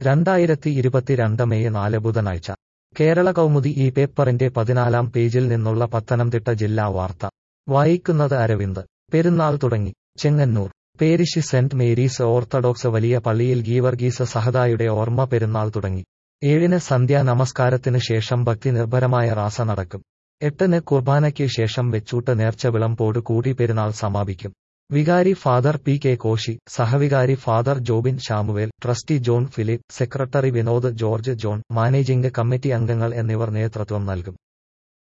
രണ്ടായിരത്തി ഇരുപത്തിരണ്ട് മെയ് നാല് ബുധനാഴ്ച കേരള കൗമുദി ഈ പേപ്പറിന്റെ പതിനാലാം പേജിൽ നിന്നുള്ള പത്തനംതിട്ട ജില്ലാ വാർത്ത വായിക്കുന്നത് അരവിന്ദ് പെരുന്നാൾ തുടങ്ങി Chengannur parish saint Mary's orthodox വലിയ പള്ളിയിൽ ഗീവർഗീസ് സഹദായുടെ ഓർമ്മ പെരുന്നാൾ തുടങ്ങി ഏഴിന് സന്ധ്യാ നമസ്കാരത്തിന് ശേഷം ഭക്തി നിർഭരമായ റാസ നടക്കും എട്ടിന് കുർബാനയ്ക്ക് ശേഷം വെച്ചൂട്ട് നേർച്ച വിളമ്പോട് കൂടി പെരുന്നാൾ സമാപിക്കും വികാരി ഫാദർ പി കെ കോശി സഹവികാരി father Jobin Samuel trustee John Philip secretary Vinod George John managing committee അംഗങ്ങൾ എന്നിവർ നേതൃത്വം നൽകും